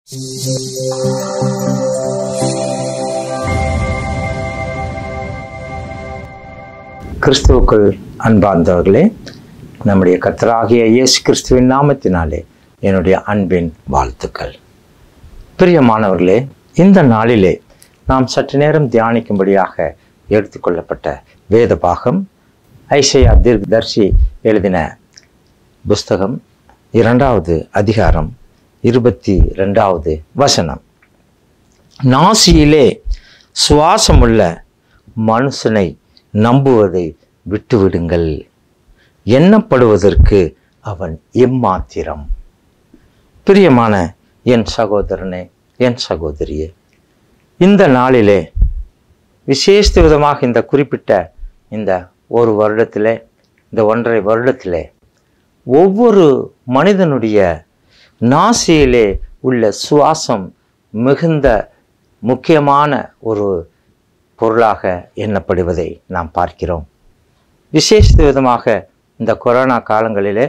கிறிஸ்துவுக்குள் அன்பார்ந்தவர்களே நம்முடைய கர்த்தராகிய இயேசு கிறிஸ்துவின் நாமத்தினாலே என்னுடைய அன்பின் வாழ்த்துக்கள் பிரியமானவர்களே இந்த நாளிலே நாம் சற்று நேரம் தியானிக்கும்படியாக எடுத்துக்கொள்ளப்பட்ட வேத பாகம் ஐசையா தீர்க்கதர்சி எழுதின புஸ்தகம் இரண்டாவது அதிகாரம் இருபத்தி ரெண்டாவது வசனம் நாசியிலே சுவாசமுள்ள மனுஷனை நம்புவதை விட்டுவிடுங்கள் எண்ணப்படுவதற்கு அவன் எம்மாத்திரம் பிரியமான என் சகோதரனே என் சகோதரியே இந்த நாளிலே விசேஷ விதமாக இந்த குறிப்பிட்ட இந்த ஒரு வருடத்திலே இந்த ஒன்றரை வருடத்திலே ஒவ்வொரு மனிதனுடைய நாசியிலே உள்ள சுவாசம் மிகுந்த முக்கியமான ஒரு பொருளாக எண்ணப்படுவதை நாம் பார்க்கிறோம் விசேஷ விதமாக இந்த கொரோனா காலங்களிலே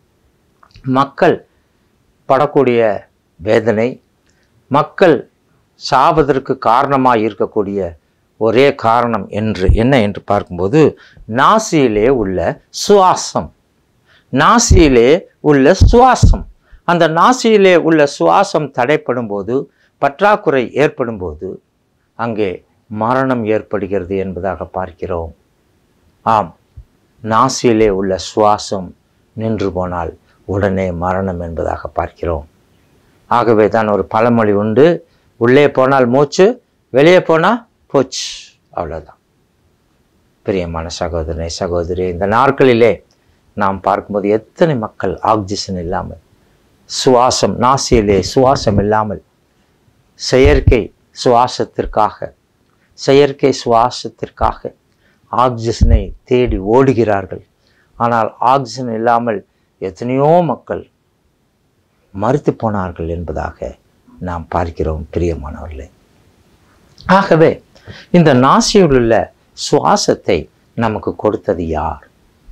மக்கள் படக்கூடிய வேதனை மக்கள் சாவதற்கு காரணமாக இருக்கக்கூடிய ஒரே காரணம் என்று என்ன என்று பார்க்கும்போது நாசியிலே உள்ள சுவாசம் நாசியிலே உள்ள சுவாசம் அந்த நாசியிலே உள்ள சுவாசம் தடைப்படும் போது பற்றாக்குறை ஏற்படும் போது அங்கே மரணம் ஏற்படுகிறது என்பதாக பார்க்கிறோம் ஆம் நாசியிலே உள்ள சுவாசம் நின்று போனால் உடனே மரணம் என்பதாக பார்க்கிறோம் ஆகவே தான் ஒரு பழமொழி உண்டு உள்ளே போனால் மூச்சு வெளியே போனால் போச்சு அவ்வளோதான் பிரியமான சகோதரனை சகோதரி இந்த நாட்களிலே நாம் பார்க்கும்போது எத்தனை மக்கள் ஆக்சிஜன் இல்லாமல் சுவாசம் நாசியிலே சுவாசம் இல்லாமல் செயற்கை சுவாசத்திற்காக செயற்கை சுவாசத்திற்காக ஆக்சிஜனை தேடி ஓடுகிறார்கள் ஆனால் ஆக்சிஜன் இல்லாமல் எத்தனையோ மக்கள் மறுத்து போனார்கள் என்பதாக நாம் பார்க்கிறோம் பிரியமானவர்களே ஆகவே இந்த நாசியில் உள்ள சுவாசத்தை நமக்கு கொடுத்தது யார்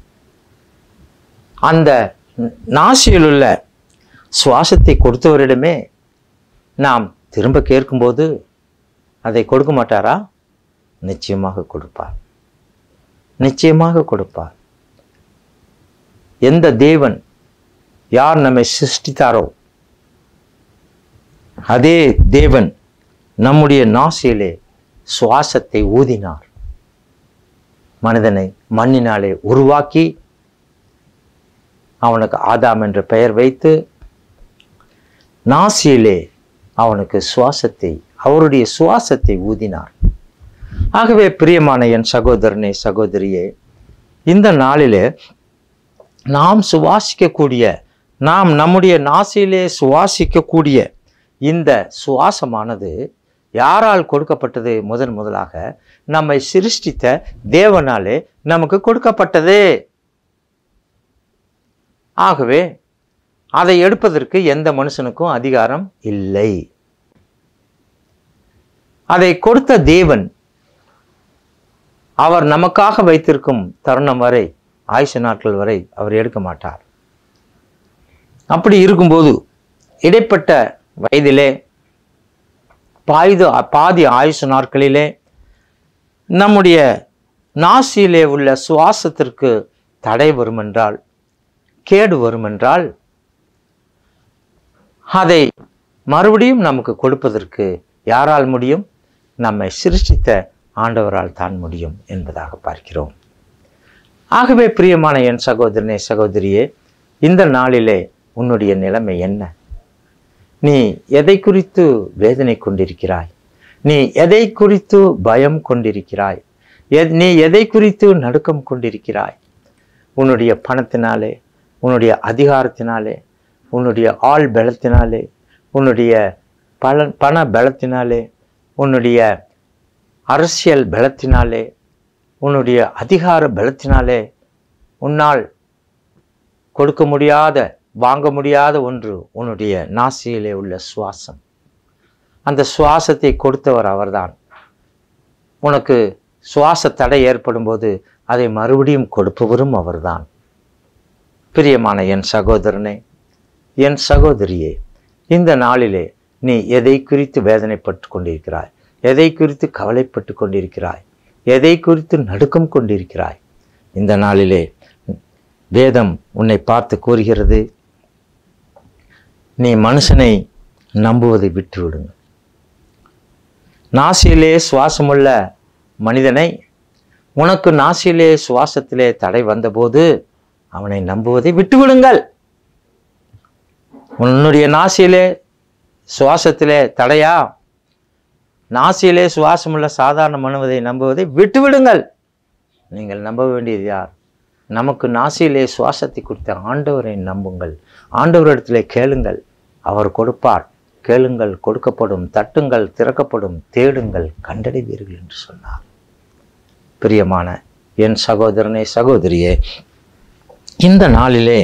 அந்த நாசியில் உள்ள சுவாசத்தை கொடுத்தவரிடமே நாம் திரும்ப கேட்கும்போது அதை கொடுக்க மாட்டாரா நிச்சயமாக கொடுப்பார் நிச்சயமாக கொடுப்பார் எந்த தேவன் யார் நம்மை சிருஷ்டித்தாரோ அதே தேவன் நம்முடைய நாசியிலே சுவாசத்தை ஊதினார் மனிதனை மண்ணினாலே உருவாக்கி அவனுக்கு ஆதாம் என்ற பெயர் வைத்து நாசியிலே அவனுக்கு சுவாசத்தை அவருடைய சுவாசத்தை ஊதினார் ஆகவே பிரியமான என் சகோதரனே சகோதரியே இந்த நாளிலே நாம் சுவாசிக்கக்கூடிய நாம் நம்முடைய நாசியிலே சுவாசிக்கக்கூடிய இந்த சுவாசமானது யாரால் கொடுக்கப்பட்டது முதன் முதலாக நம்மை சிருஷ்டித்த தேவனாலே நமக்கு கொடுக்கப்பட்டது ஆகவே அதை எடுப்பதற்கு எந்த மனுஷனுக்கும் அதிகாரம் இல்லை அதை கொடுத்த தேவன் அவர் நமக்காக வைத்திருக்கும் தருணம் வரை ஆயுஷ நாட்கள் வரை அவர் எடுக்க மாட்டார் அப்படி இருக்கும்போது இடைப்பட்ட வயதிலே பாயுது பாதி ஆயுஷ நாட்களிலே நம்முடைய நாசியிலே உள்ள சுவாசத்திற்கு தடை வருமென்றால் கேடு வருமென்றால் அதை மறுபடியும் நமக்கு கொடுப்பதற்கு யாரால் முடியும் நம்மை சிருஷ்டித்த ஆண்டவரால் தான் முடியும் என்பதாக பார்க்கிறோம் ஆகவே பிரியமான என் சகோதரனே சகோதரியே இந்த நாளிலே உன்னுடைய நிலைமை என்ன நீ எதை குறித்து வேதனை கொண்டிருக்கிறாய் நீ எதை குறித்து பயம் கொண்டிருக்கிறாய் எத்- நீ எதை குறித்து நடுக்கம் கொண்டிருக்கிறாய் உன்னுடைய பணத்தினாலே உன்னுடைய அதிகாரத்தினாலே உன்னுடைய ஆள் பலத்தினாலே உன்னுடைய பல பண பலத்தினாலே உன்னுடைய அரசியல் பலத்தினாலே உன்னுடைய அதிகார பலத்தினாலே உன்னால் கொடுக்க முடியாத வாங்க முடியாத ஒன்று உன்னுடைய நாசியிலே உள்ள சுவாசம் அந்த சுவாசத்தை கொடுத்தவர் அவர்தான் உனக்கு சுவாச தடை ஏற்படும் போது அதை மறுபடியும் கொடுப்பவரும் அவர்தான் பிரியமான என் சகோதரனே என் சகோதரியே இந்த நாளிலே நீ எதை குறித்து வேதனைப்பட்டு கொண்டிருக்கிறாய் எதை குறித்து கவலைப்பட்டு கொண்டிருக்கிறாய் எதை குறித்து நடுக்கம் கொண்டிருக்கிறாய் இந்த நாளிலே வேதம் உன்னை பார்த்து கூறுகிறது நீ மனுஷனை நம்புவதை விட்டுவிடுங்க நாசியிலே சுவாசமுள்ள மனிதனை உனக்கு நாசியிலே சுவாசத்திலே தடை வந்தபோது அவனை நம்புவதை விட்டுவிடுங்கள் உன்னுடைய நாசியிலே சுவாசத்திலே தடையா நாசியிலே சுவாசமுள்ள சாதாரண மனுவதை நம்புவதை விட்டுவிடுங்கள் நீங்கள் நம்ப வேண்டியது யார் நமக்கு நாசியிலே சுவாசத்தை கொடுத்த ஆண்டவரை நம்புங்கள் ஆண்டவரிடத்திலே கேளுங்கள் அவர் கொடுப்பார் கேளுங்கள் கொடுக்கப்படும் தட்டுங்கள் திறக்கப்படும் தேடுங்கள் கண்டடைவீர்கள் என்று சொன்னார் பிரியமான என் சகோதரனே சகோதரியே இந்த நாளிலே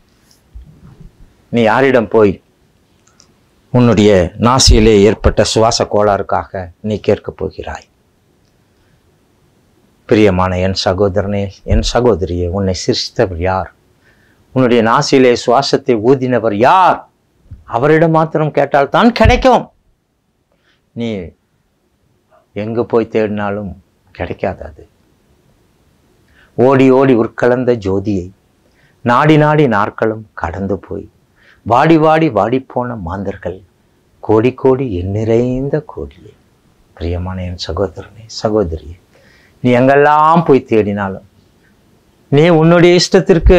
நீ யாரிடம் போய் உன்னுடைய நாசியிலே ஏற்பட்ட சுவாச கோளாறுக்காக நீ கேட்கப் போகிறாய் பிரியமான என் சகோதரனே என் சகோதரியே உன்னை சிருஷ்டித்தவர் யார் உன்னுடைய நாசியிலே சுவாசத்தை ஊதினவர் யார் அவரிடம் மாத்திரம் கேட்டால் தான் கிடைக்கும் நீ எங்கு போய் தேடினாலும் கிடைக்காது அது ஓடி ஓடி உட்கலந்த ஜோதியை நாடி நாடி நாட்களும் கடந்து போய் வாடி வாடி வாடிப்போன மாந்தர்கள் கோடி கோடி எண்ணிறைந்த கோடியே பிரியமான என் சகோதரனே சகோதரியே நீ எங்கெல்லாம் போய் தேடினாலும் நீ உன்னுடைய இஷ்டத்திற்கு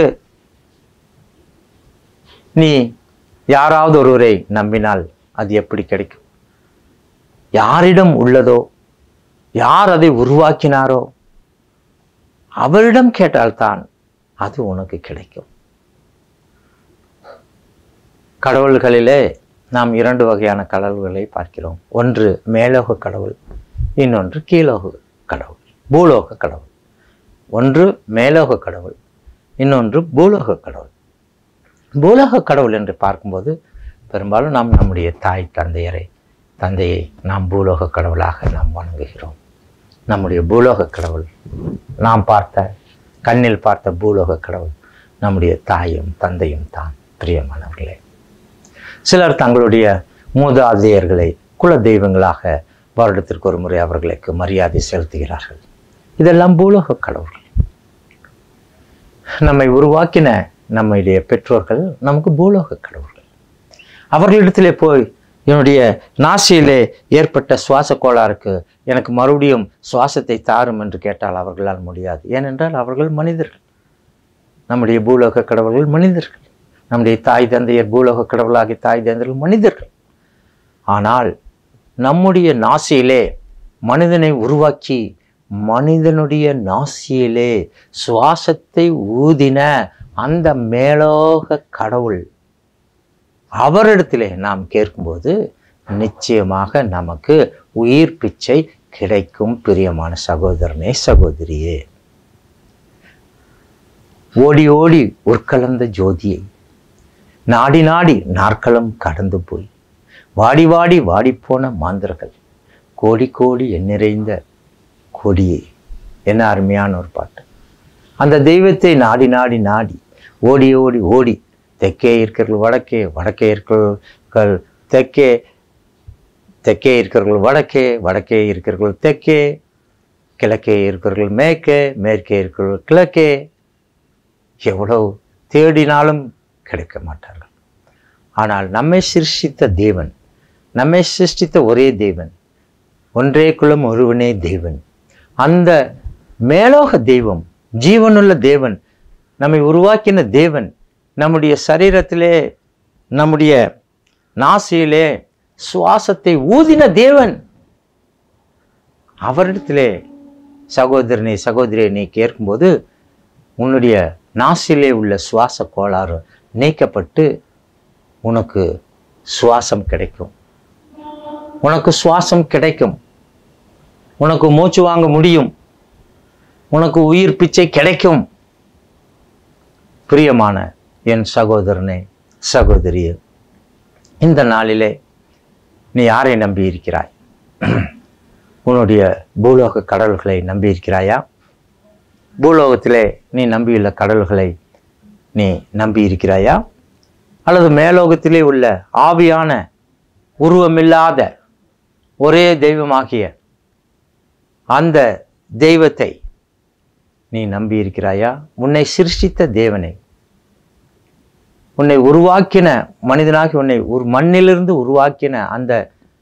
நீ யாராவது ஒருவரை நம்பினால் அது எப்படி கிடைக்கும் யாரிடம் உள்ளதோ யார் அதை உருவாக்கினாரோ அவரிடம் கேட்டால்தான் அது உனக்கு கிடைக்கும் கடவுள்களிலே நாம் இரண்டு வகையான கடவுள்களை பார்க்கிறோம் ஒன்று மேலோக கடவுள் இன்னொன்று கீழோக கடவுள் பூலோக கடவுள் ஒன்று மேலோக கடவுள் இன்னொன்று பூலோக கடவுள் பூலோக கடவுள் என்று பார்க்கும்போது பெரும்பாலும் நாம் நம்முடைய தாய் தந்தையரை தந்தையை நாம் பூலோக கடவுளாக நாம் வணங்குகிறோம் நம்முடைய பூலோக கடவுள் நாம் பார்த்த கண்ணில் பார்த்த பூலோக கடவுள் நம்முடைய தாயும் தந்தையும் தான் பிரியமானவர்களே சிலர் தங்களுடைய மூதாதையர்களை குல தெய்வங்களாக வருடத்திற்கு ஒரு முறை அவர்களுக்கு மரியாதை செலுத்துகிறார்கள் இதெல்லாம் பூலோக கடவுள்கள் நம்மை உருவாக்கின நம்முடைய பெற்றோர்கள் நமக்கு பூலோக கடவுள்கள் அவர்களிடத்திலே போய் என்னுடைய நாசியிலே ஏற்பட்ட சுவாச கோளாறுக்கு எனக்கு மறுபடியும் சுவாசத்தை தாரும் என்று கேட்டால் அவர்களால் முடியாது ஏனென்றால் அவர்கள் மனிதர்கள் நம்முடைய பூலோக கடவுள்கள் மனிதர்கள் நம்முடைய தாய் தந்தையர் பூலோக கடவுளாகிய தாய் தந்தையர்கள் மனிதர்கள் ஆனால் நம்முடைய நாசியிலே மனிதனை உருவாக்கி மனிதனுடைய நாசியிலே சுவாசத்தை ஊதின அந்த மேலோக கடவுள் அவரிடத்திலே நாம் கேட்கும்போது நிச்சயமாக நமக்கு உயிர் பிச்சை கிடைக்கும் பிரியமான சகோதரனே சகோதரியே ஓடி ஓடி உட்கலந்த ஜோதியை நாடி நாடி நாற்களம் கடந்து போய் வாடி வாடி வாடிப்போன மாந்தர்கள் கோடி கோடி எண்ணிறைந்த கொடியே என்ன அருமையான ஒரு பாட்டு அந்த தெய்வத்தை நாடி நாடி நாடி ஓடி ஓடி ஓடி தெற்கே இருக்கிறவர்கள் வடக்கே வடக்கே இருக்கிறவர்கள் தெற்கே தெற்கே இருக்கிறவர்கள் வடக்கே வடக்கே இருக்கிறவர்கள் தெற்கே கிழக்கே இருக்கிறவர்கள் மேற்கே மேற்கே இருக்கிறவர்கள் கிழக்கே எவ்வளவு தேடினாலும் கிடைக்க மாட்டார்கள் ஆனால் நம்மை சிருஷ்டித்த தேவன் நம்மை சிருஷ்டித்த ஒரே தேவன் ஒன்றே குலம் ஒருவனே தேவன் அந்த மேலோக தெய்வம் ஜீவனுள்ள தேவன் நம்மை உருவாக்கின தேவன் நம்முடைய சரீரத்திலே நம்முடைய நாசியிலே சுவாசத்தை ஊதின தேவன் அவரிடத்திலே சகோதரனை சகோதரியை நீ கேட்கும்போது உன்னுடைய நாசிலே உள்ள சுவாச கோளாறு நீக்கப்பட்டு உனக்கு சுவாசம் கிடைக்கும் உனக்கு சுவாசம் கிடைக்கும் உனக்கு மூச்சு வாங்க முடியும் உனக்கு உயிர் பிச்சை கிடைக்கும் பிரியமான என் சகோதரனே சகோதரியே இந்த நாளிலே நீ யாரை நம்பி இருக்கிறாய் உன்னுடைய பூலோக கடல்களை நம்பி இருக்கிறாயா பூலோகத்திலே நீ நம்பியுள்ள கடல்களை நீ நம்பி இருக்கிறாயா அல்லது மேலோகத்திலே உள்ள ஆவியான உருவமில்லாத ஒரே தெய்வமாகிய அந்த தெய்வத்தை நீ நம்பி இருக்கிறாயா உன்னை சிருஷ்டித்த தேவனை உன்னை உருவாக்கின மனிதனாகி உன்னை ஒரு மண்ணிலிருந்து உருவாக்கின அந்த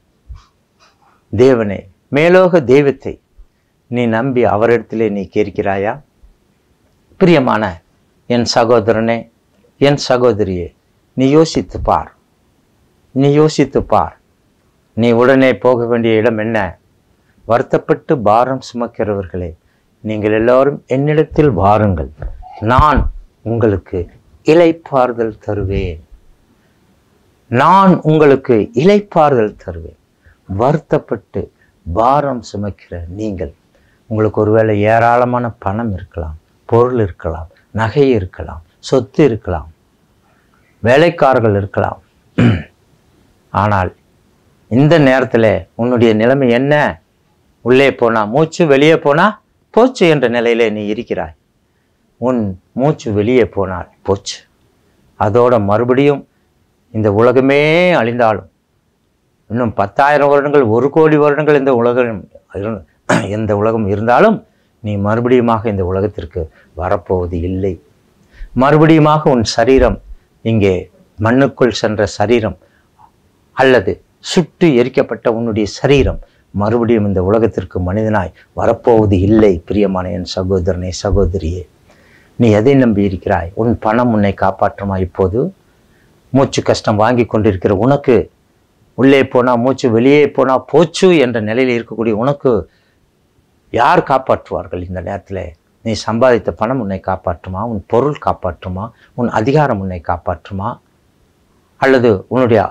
தேவனை மேலோக தெய்வத்தை நீ நம்பி அவரிடத்திலே நீ கேட்கிறாயா பிரியமான என் சகோதரனே என் சகோதரியே நீ யோசித்து பார் நீ யோசித்து பார் நீ உடனே போக வேண்டிய இடம் என்ன வருத்தப்பட்டு பாரம் சுமக்கிறவர்களே நீங்கள் எல்லாரும் என்னிடத்தில் வாருங்கள் நான் உங்களுக்கு இலைப்பாறுதல் தருவேன் நான் உங்களுக்கு இலைப்பாறுதல் தருவேன் வருத்தப்பட்டு பாரம் சுமக்கிற நீங்கள் உங்களுக்கு ஒருவேளை ஏராளமான பணம் இருக்கலாம் பொருள் இருக்கலாம் நகை இருக்கலாம் சொத்து இருக்கலாம் வேலைக்காரர்கள் இருக்கலாம் ஆனால் இந்த நேரத்தில் உன்னுடைய நிலைமை என்ன உள்ளே போனா மூச்சு வெளியே போனா போச்சு என்ற நிலையிலே நீ இருக்கிறாய் உன் மூச்சு வெளியே போனால் போச்சு அதோட மறுபடியும் இந்த உலகமே அழிந்தாலும் இன்னும் பத்தாயிரம் வருடங்கள் ஒரு கோடி வருடங்கள் இந்த உலகம் இரு- இந்த உலகம் இருந்தாலும் நீ மறுபடியுமாக இந்த உலகத்திற்கு வரப்போவது இல்லை மறுபடியுமாக உன் சரீரம் இங்கே மண்ணுக்குள் சென்ற சரீரம் அல்லது சுட்டு எரிக்கப்பட்ட உன்னுடைய சரீரம் மறுபடியும் இந்த உலகத்திற்கு மனிதனாய் வரப்போவது இல்லை பிரியமான என் சகோதரனே சகோதரியே நீ எதை நம்பி இருக்கிறாய் உன் பணம் உன்னை காப்பாற்றுமா இப்போது மூச்சு கஷ்டம் வாங்கி கொண்டிருக்கிற உனக்கு உள்ளே போனா மூச்சு வெளியே போனா போச்சு என்ற நிலையில் இருக்கக்கூடிய உனக்கு யார் காப்பாற்றுவார்கள் இந்த நேரத்தில் நீ சம்பாதித்த பணம் உன்னை காப்பாற்றுமா உன் பொருள் காப்பாற்றுமா உன் அதிகாரம் உன்னை காப்பாற்றுமா அல்லது உன்னுடைய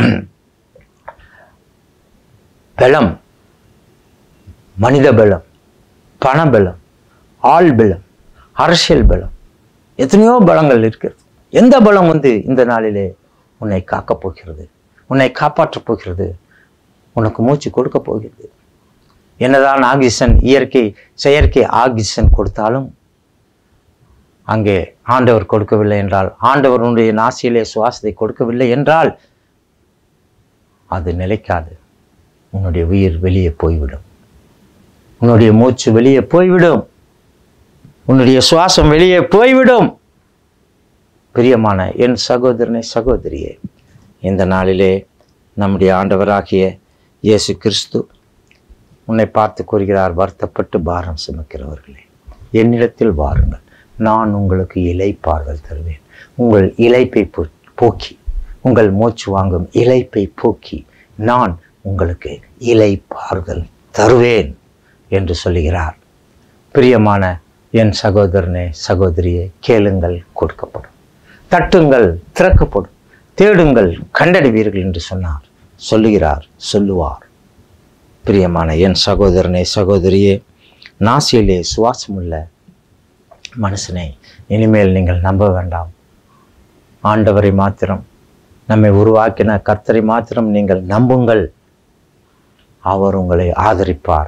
பலம் மனித பலம் பண பலம் ஆள் பலம் அரசியல் பலம் எத்தனையோ பலங்கள் இருக்கிறது எந்த பலம் வந்து இந்த நாளிலே உன்னை காக்கப் போகிறது உன்னை காப்பாற்றப் போகிறது உனக்கு மூச்சு கொடுக்க போகிறது என்னதான் ஆக்சிஜன் இயற்கை செயற்கை ஆக்சிஜன் கொடுத்தாலும் அங்கே ஆண்டவர் கொடுக்கவில்லை என்றால் ஆண்டவருடைய நாசியிலே சுவாசத்தை கொடுக்கவில்லை என்றால் அது நிலைக்காது உன்னுடைய உயிர் வெளியே போய்விடும் உன்னுடைய மூச்சு வெளியே போய்விடும் உன்னுடைய சுவாசம் வெளியே போய்விடும் பிரியமான என் சகோதரனை சகோதரியே இந்த நாளிலே நம்முடைய ஆண்டவராகிய இயேசு கிறிஸ்து உன்னை பார்த்து கூறுகிறார் வருத்தப்பட்டு பாரம் சுமக்கிறவர்களே என்னிடத்தில் வாருங்கள் நான் உங்களுக்கு இலைப்பாறுதல் தருவேன் உங்கள் இலைப்பை போ- போக்கி உங்கள் மூச்சு வாங்கும் இலைப்பை போக்கி நான் உங்களுக்கு இலைப்பாறுதல் தருவேன் என்று சொல்லுகிறார் பிரியமான என் சகோதரனே சகோதரியே கேளுங்கள் கொடுக்கப்படும் தட்டுங்கள் திறக்கப்படும் தேடுங்கள் கண்டடைவீர்கள் என்று சொன்னார் சொல்லுகிறார் சொல்லுவார் பிரியமான என் சகோதரனே சகோதரியே நாசியிலே சுவாசமுள்ள மனுஷனை இனிமேல் நீங்கள் நம்ப வேண்டாம் ஆண்டவரை மாத்திரம் நம்மை உருவாக்கின கர்த்தரை மாத்திரம் நீங்கள் நம்புங்கள் அவர் உங்களை ஆதரிப்பார்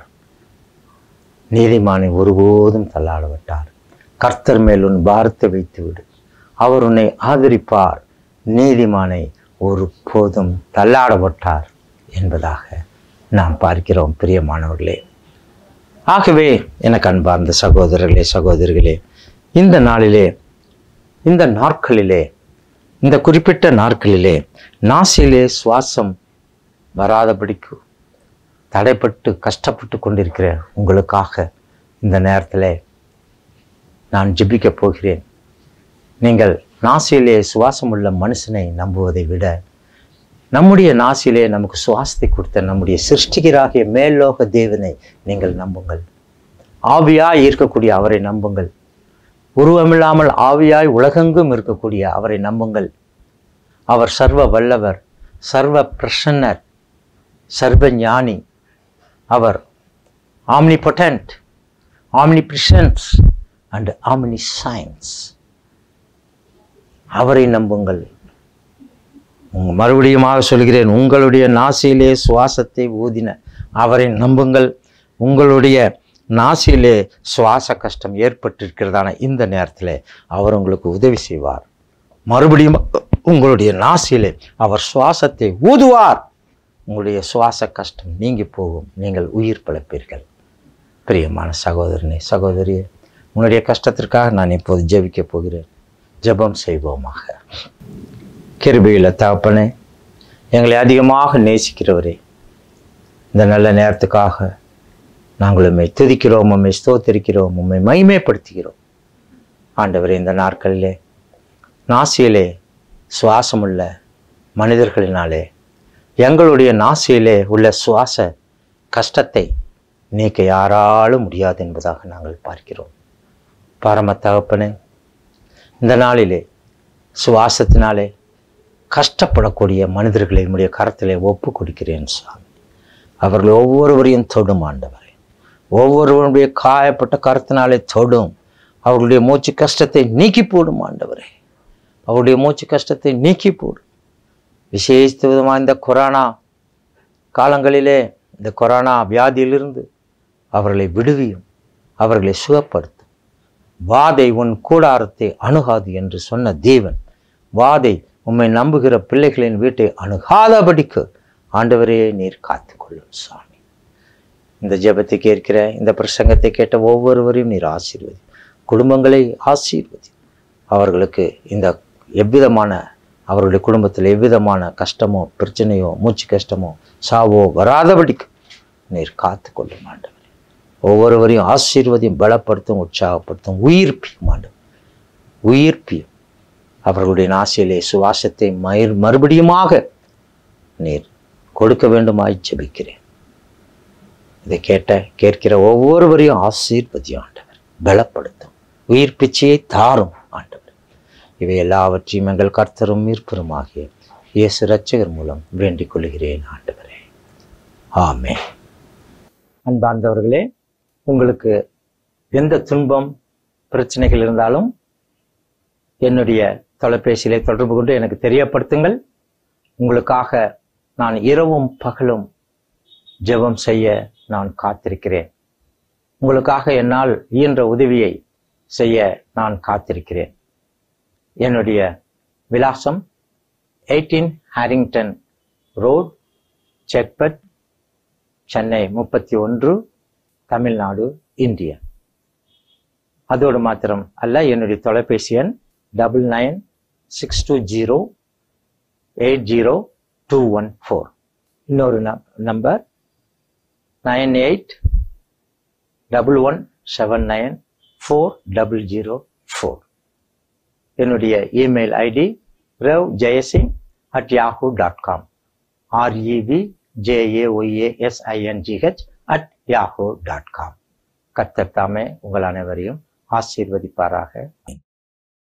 நீதிமானை ஒருபோதும் தள்ளாட விட்டார் கர்த்தர் மேல் உன் பாரத்தை வைத்து விடு அவர் உன்னை ஆதரிப்பார் நீதிமானை ஒருபோதும் தள்ளாட விட்டார் என்பதாக நாம் பார்க்கிறோம் பிரியமானவர்களே ஆகவே எனக்கு அன்பார்ந்த சகோதரர்களே சகோதரிகளே இந்த நாளிலே இந்த நாட்களிலே இந்த குறிப்பிட்ட நாட்களிலே நாசியிலே சுவாசம் வராதபடிக்கு தடைப்பட்டு கஷ்டப்பட்டு கொண்டிருக்கிற உங்களுக்காக இந்த நேரத்தில் நான் ஜெபிக்க போகிறேன் நீங்கள் நாசியிலே சுவாசம் உள்ள மனுஷனை நம்புவதை விட நம்முடைய நாசியிலே நமக்கு சுவாசத்தை கொடுத்த நம்முடைய சிருஷ்டிகராகிய மேல்லோக தேவனை நீங்கள் நம்புங்கள் ஆவியாய் இருக்கக்கூடிய அவரை நம்புங்கள் உருவமில்லாமல் ஆவியாய் உலகெங்கும் இருக்கக்கூடிய அவரை நம்புங்கள் அவர் சர்வ வல்லவர் சர்வ பிரசன்னர் சர்வ ஞானி அவர் omnipotent omnipresence and omniscience அவரை நம்புங்கள் உங்க மறுபடியுமாக சொல்கிறேன் உங்களுடைய நாசியிலே சுவாசத்தை ஊதின அவரை நம்புங்கள் உங்களுடைய நாசியிலே சுவாச கஷ்டம் ஏற்பட்டிருக்கிறதான இந்த நேரத்தில் அவர் உங்களுக்கு உதவி செய்வார் மறுபடியும் உங்களுடைய நாசியிலே அவர் சுவாசத்தை ஊதுவார் உங்களுடைய சுவாச கஷ்டம் நீங்கி போகும் நீங்கள் உயிர் பிழைப்பீர்கள் பிரியமான சகோதரனே சகோதரியே உன்னுடைய கஷ்டத்திற்காக நான் இப்போது ஜெபிக்க போகிறேன் ஜெபம் செய்வோமாக கிருபையுள்ள தகப்பனே எங்களை அதிகமாக நேசிக்கிறவரே இந்த நல்ல நேரத்துக்காக நாங்கள் உம்மை துதிக்கிறோம் உம்மை ஸ்தோத்திரிக்கிறோம் உம்மை மகிமைப்படுத்துகிறோம் ஆண்டவரே இந்த நாட்களிலே நாசியிலே சுவாசமுள்ள மனிதர்களினாலே எங்களுடைய நாசியிலே உள்ள சுவாச கஷ்டத்தை நீக்க யாராலும் முடியாது என்பதாக நாங்கள் பார்க்கிறோம் பரம தகப்பனே இந்த நாளிலே சுவாசத்தினாலே கஷ்டப்படக்கூடிய மனிதர்களை உடைய கரத்திலே ஒப்பு கொடுக்கிறேன் சாமி அவர்கள் ஒவ்வொருவரையும் தொடும் ஆண்டவரே ஒவ்வொருவருடைய காயப்பட்ட கருத்தினாலே தொடும் அவர்களுடைய மூச்சு கஷ்டத்தை நீக்கி போடும் ஆண்டவரே அவருடைய மூச்சு கஷ்டத்தை நீக்கி போடும் விசேஷித்த விதமாக இந்த கொரோனா காலங்களிலே இந்த கொரோனா வியாதியிலிருந்து அவர்களை விடுவியும் அவர்களை சுகப்படுத்தும் வாதை உன் கூடாரத்தை அணுகாது என்று சொன்ன தேவன் வாதை உம்மை நம்புகிற பிள்ளைகளின் வீட்டை அணுகாதபடிக்கு ஆண்டவரே நீர் காத்துக்கொள்ளும் சாமி இந்த ஜெபத்தை கேட்கிற இந்த பிரசங்கத்தை கேட்ட ஒவ்வொருவரையும் நீர் ஆசீர்வதி குடும்பங்களை ஆசீர்வதி அவர்களுக்கு இந்த எவ்விதமான அவருடைய குடும்பத்தில் எவ்விதமான கஷ்டமோ பிரச்சனையோ மூச்சு கஷ்டமோ சாவோ வராதபடிக்கு நீர் காத்துக்கொள்ளும் ஆண்டவரே ஒவ்வொருவரையும் ஆசீர்வதியும் பலப்படுத்தும் உற்சாகப்படுத்தும் உயிர்ப்பியும் ஆண்டவர் உயிர்ப்பியும் அவர்களுடைய நாசியிலே சுவாசத்தை மயிர் மறுபடியுமாக நீர் கொடுக்க வேண்டுமாய் ஜெபிக்கிறேன் இதை கேட்ட கேட்கிற ஒவ்வொருவரையும் ஆசீர்வதி ஆண்டவர் பலப்படுத்தும் உயிர் பிச்சையை தாரும் ஆண்டவர் இவை எல்லாவற்றையும் எங்கள் கர்த்தரும் மீட்பருமாகிய இயேசு ரட்சகர் மூலம் வேண்டிக் கொள்கிறேன் ஆண்டவரே ஆமே அன்பார்ந்தவர்களே உங்களுக்கு எந்த துன்பம் பிரச்சனைகள் இருந்தாலும் என்னுடைய தொலைபேசியிலே தொடர்பு கொண்டு எனக்கு தெரியப்படுத்துங்கள் உங்களுக்காக நான் இரவும் பகலும் ஜெபம் செய்ய நான் காத்திருக்கிறேன் உங்களுக்காக என்னால் இயன்ற உதவியை செய்ய நான் காத்திருக்கிறேன் என்னுடைய விலாசம் eighteen Harrington road Chetpet Chennai முப்பத்தி ஒன்று தமிழ்நாடு இந்தியா அதோடு மாத்திரம் அல்ல என்னுடைய தொலைபேசி எண் double nine six two zero eight zero two one four இன்னொரு number nine eight double one seven nine four double zero four என்னுடைய email ID ரவ் Jayasingh at Yahoo dot com REV JAYASINGH at Yahoo dot com கர்த்தர் தாமே உங்கள் அனைவரையும் ஆசீர்வதிப்பாராக